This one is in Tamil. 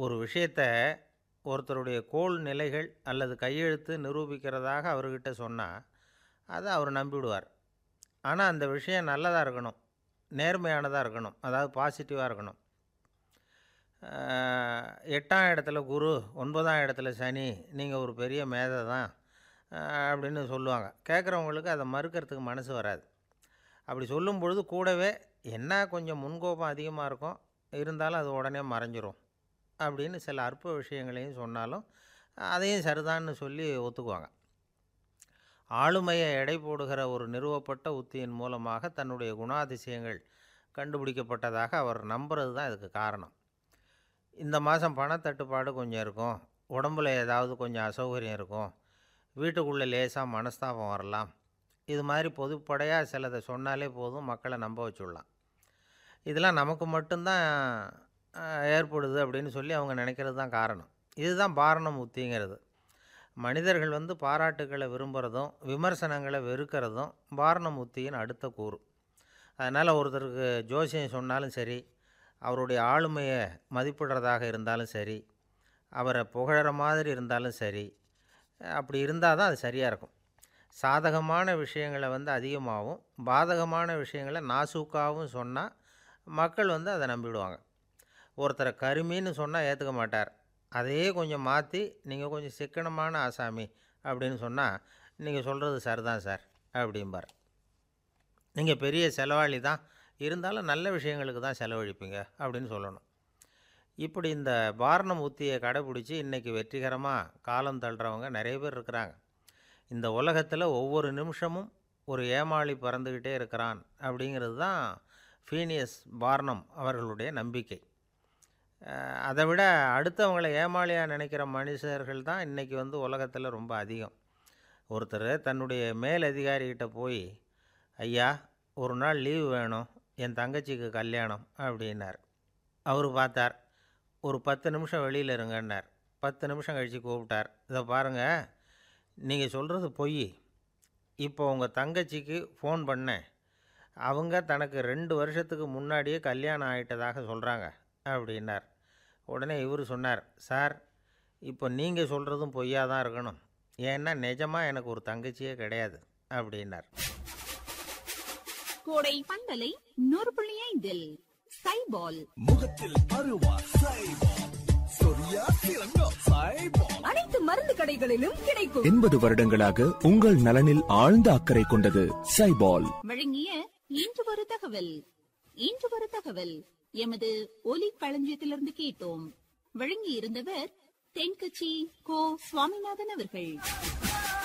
ஒரு விஷயத்த ஒருத்தருடைய கோள் நிலைகள் அல்லது கையெழுத்து நிரூபிக்கிறதாக அவர்கிட்ட சொன்னால் அதை அவர் நம்பிவிடுவார் ஆனால் அந்த விஷயம் நல்லதாக இருக்கணும் நேர்மையானதாக இருக்கணும் அதாவது பாசிட்டிவாக இருக்கணும் ஆஹ், எட்டாம் இடத்துல குரு ஒன்பதாம் இடத்துல சனி நீங்கள் ஒரு பெரிய மேதை தான் ஆஹ், அப்படின்னு சொல்லுவாங்க கேட்குறவங்களுக்கு அதை மறுக்கிறதுக்கு மனசு வராது அப்படி சொல்லும் பொழுது கூடவே என்ன கொஞ்சம் முன்கோபம் அதிகமாக இருக்கும் இருந்தாலும் அது உடனே மறைஞ்சிரும் அப்படின்னு சில அற்ப விஷயங்களையும் சொன்னாலும் அதையும் சரிதான்னு சொல்லி ஒத்துக்குவாங்க ஆளுமையை எடை போடுகிற ஒரு நிறுவப்பட்ட உத்தியின் மூலமாக தன்னுடைய குணாதிசயங்கள் கண்டுபிடிக்கப்பட்டதாக அவர் நம்புறது தான் இதுக்கு காரணம் இந்த மாதம் பணத்தட்டுப்பாடு கொஞ்சம் இருக்கும் உடம்புல ஏதாவது கொஞ்சம் அசௌகரியம் இருக்கும் வீட்டுக்குள்ளே லேசாக மனஸ்தாபம் வரலாம் இது மாதிரி பொதுப்படையாக சிலதை சொன்னாலே போதும் மக்களை நம்ப வச்சுடலாம் இதெல்லாம் நமக்கு மட்டும்தான் அஹ், ஏற்படுது அப்படின்னு சொல்லி அவங்க நினைக்கிறது தான் காரணம் இதுதான் பாரணம் உத்திங்கிறது மனிதர்கள் வந்து பாராட்டுக்களை விரும்புகிறதும் விமர்சனங்களை வெறுக்கிறதும் பாரணம் உத்தியின் அடுத்த கூறு அதனால் ஒருத்தருக்கு ஜோசியம் சொன்னாலும் சரி அவருடைய ஆளுமையை மதிப்பிடுறதாக இருந்தாலும் சரி அவரை புகழற மாதிரி இருந்தாலும் சரி அப்படி இருந்தால் தான் அது சரியாக இருக்கும் சாதகமான விஷயங்களை வந்து அதிகமாகவும் பாதகமான விஷயங்களை நாசூக்காகவும் சொன்னால் மக்கள் வந்து அதை நம்பிடுவாங்க ஒருத்தரை கருமின்னு சொன்னால் ஏற்றுக்க மாட்டார் அதையே கொஞ்சம் மாற்றி நீங்கள் கொஞ்சம் சிக்கனமான ஆசாமி அப்படின்னு சொன்னால் நீங்கள் சொல்கிறது சரிதான் சார் அப்படிம்பார் நீங்கள் பெரிய செலவாளி தான் இருந்தாலும் நல்ல விஷயங்களுக்கு தான் செலவழிப்பீங்க அப்படின்னு சொல்லணும் இப்படி இந்த பாரணம் உத்தியை கடைப்பிடிச்சி இன்றைக்கி வெற்றிகரமாக காலம் தள்ளுறவங்க நிறைய பேர் இருக்கிறாங்க இந்த உலகத்தில் ஒவ்வொரு நிமிஷமும் ஒரு ஏமாளி பறந்துக்கிட்டே இருக்கிறான் அப்படிங்கிறது தான் ஃபீனியஸ் பார்னம் அவர்களுடைய நம்பிக்கை அஹ், அதை விட அடுத்தவங்களை ஏமாளியாக நினைக்கிற மனுஷர்கள் தான் இன்றைக்கி வந்து உலகத்தில் ரொம்ப அதிகம் ஒருத்தர் தன்னுடைய மேல் அதிகாரிகிட்ட போய் ஐயா ஒரு நாள் லீவு வேணும் என் தங்கச்சிக்கு கல்யாணம் அப்படின்னார் அவர் பார்த்தார் ஒரு பத்து நிமிஷம் வெளியில் இருங்கன்னார் பத்து நிமிஷம் கழித்து கூப்பிட்டார் இதை பாருங்கள் நீங்கள் சொல்கிறது பொய் இப்போ உங்கள் தங்கச்சிக்கு ஃபோன் பண்ணேன் அவங்க தனக்கு ரெண்டு வருஷத்துக்கு முன்னாடியே கல்யாணம் ஆகிட்டதாக சொல்கிறாங்க அப்படின்னார் உடனே இவர் சொன்னார் சார் இப்போ நீங்கள் சொல்கிறதும் பொய்யா தான் இருக்கணும் ஏன்னா நிஜமாக எனக்கு ஒரு தங்கச்சியே கிடையாது அப்படின்னார் கோடை பந்தலை நூறு புள்ளி ஐந்தில் சைபால் முகத்தில் அருவா சைபால் சொரியா சிறங்கோ சைபால் அனைத்து மருந்து கடைகளிலும் கிடைக்கும் எண்பது வருடங்களாக உங்கள் நலனில் ஆழ்ந்த அக்கறை கொண்டது சைபால் வழங்கிய இன்று ஒரு தகவல் இன்று ஒரு தகவல் எமது ஒலி களஞ்சியத்திலிருந்து கேட்டோம் வழங்கி இருந்தவர் தென்கட்சி கோ சுவாமிநாதன் அவர்கள்